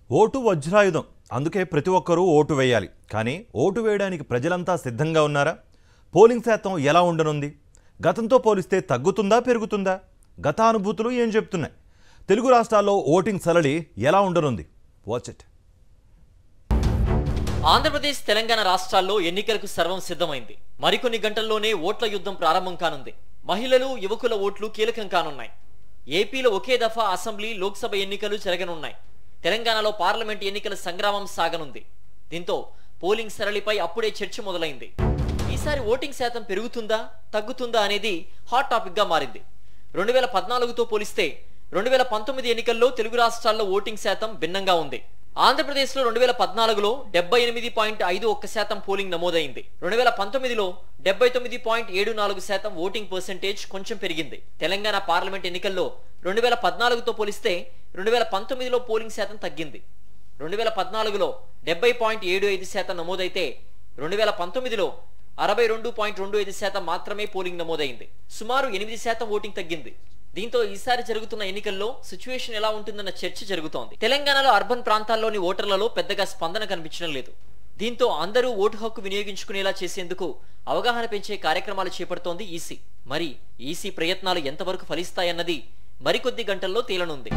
vote వజ్రాయుధం అందుకే ప్రతి ఒక్కరూ ఓటు వేయాలి కానీ ఓటు వేయడానికి ప్రజలంతా సిద్ధంగా ఉన్నారా పోలింగ్ శాతం ఎలా ఉండనుంది గతంతో పోలిస్తే తగ్గుతుందా పెరుగుతుందా గత అనుభూతులు ఏం చెప్తున్నాయి తెలుగు రాష్ట్రాల్లో ఓటింగ్ సరళి ఎలా ఉండనుంది వాచ్ ఇట్ ఆంధ్రప్రదేశ్ తెలంగాణ రాష్ట్రాల్లో ఎన్నికలకు సర్వం సిద్ధమైంది మరికొన్ని గంటల్లోనే ఓట్ల యుద్ధం ప్రారంభం కానుంది మహిళలు యువకుల ఓట్లు కీలకం కానున్నాయి ఏపీలో ఒకే దఫా అసెంబ్లీ లోక్సభ ఎన్నికలు జరగనున్నాయి తెలంగాణలో పార్లమెంట్ ఎన్నికల సంగ్రామం సాగనుంది దీంతో పోలింగ్ సరళిపై అప్పుడే చర్చ మొదలైంది ఈసారి ఓటింగ్ శాతం పెరుగుతుందా తగ్గుతుందా అనేది హాట్ టాపిక్ గా మారింది రెండు వేల పద్నాలుగుతో పోలిస్తే రెండు వేల పంతొమ్మిది ఎన్నికల్లో తెలుగు రాష్ట్రాల్లో ఓటింగ్ శాతం భిన్నంగా ఉంది ఆంధ్రప్రదేశ్లో రెండు వేల పద్నాలుగులో డెబ్బై ఎనిమిది పాయింట్ ఐదు ఒక్క శాతం పోలింగ్ నమోదైంది రెండు వేల పంతొమ్మిదిలో డెబ్బై తొమ్మిది పాయింట్ ఏడు నాలుగు శాతం ఓటింగ్ పర్సెంటేజ్ కొంచెం పెరిగింది తెలంగాణ పార్లమెంట్ ఎన్నికల్లో రెండు వేల పద్నాలుగుతో పోలిస్తే రెండు వేల పంతొమ్మిదిలో పోలింగ్ శాతం తగ్గింది రెండు వేల పద్నాలుగులో డెబ్బై పాయింట్ ఏడు ఐదు శాతం నమోదైతే రెండు వేల పంతొమ్మిదిలో అరవై రెండు పాయింట్ రెండు ఐదు శాతం మాత్రమే పోలింగ్ నమోదైంది సుమారు ఎనిమిది శాతం ఓటింగ్ తగ్గింది దీంతో ఈసారి జరుగుతున్న ఎన్నికల్లో సిచ్యువేషన్ ఎలా ఉంటుందన్న చర్చ జరుగుతోంది తెలంగాణలో అర్బన్ ప్రాంతాల్లోని ఓటర్లలో పెద్దగా స్పందన కనిపించడం లేదు దీంతో అందరూ ఓటు హక్కు వినియోగించుకునేలా చేసేందుకు అవగాహన పెంచే కార్యక్రమాలు చేపడుతోంది ఈసీ మరి ఈసీ ప్రయత్నాలు ఎంతవరకు ఫలిస్తాయన్నది మరికొద్ది గంటల్లో తేలనుంది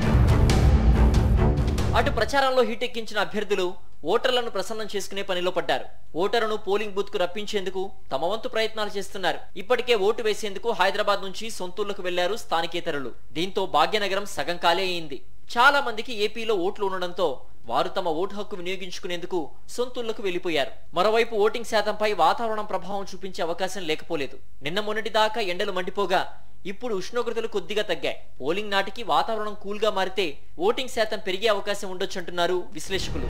అటు ప్రచారంలో హిట్ ఎక్కించిన అభ్యర్థులు ఓటర్లను ప్రసన్నం చేసుకునే పనిలో పడ్డారు ఓటరును పోలింగ్ బూత్ కు రప్పించేందుకు తమ వంతు ప్రయత్నాలు చేస్తున్నారు ఇప్పటికే ఓటు వేసేందుకు హైదరాబాద్ నుంచి సొంతూళ్లకు వెళ్లారు స్థానికేతరులు దీంతో భాగ్యనగరం సగం ఖాళీ అయింది చాలా మందికి ఏపీలో ఓట్లు ఉండడంతో వారు తమ ఓటు హక్కు వినియోగించుకునేందుకు సొంతూళ్లకు వెళ్లిపోయారు మరోవైపు ఓటింగ్ శాతంపై వాతావరణం ప్రభావం చూపించే అవకాశం లేకపోలేదు నిన్న మొన్నటి దాకా ఎండలు మండిపోగా ఇప్పుడు ఉష్ణోగ్రతలు కొద్దిగా తగ్గాయి పోలింగ్ నాటికి వాతావరణం కూల్ గా మారితే ఓటింగ్ శాతం పెరిగే అవకాశం ఉండొచ్చంటున్నారు విశ్లేషకులు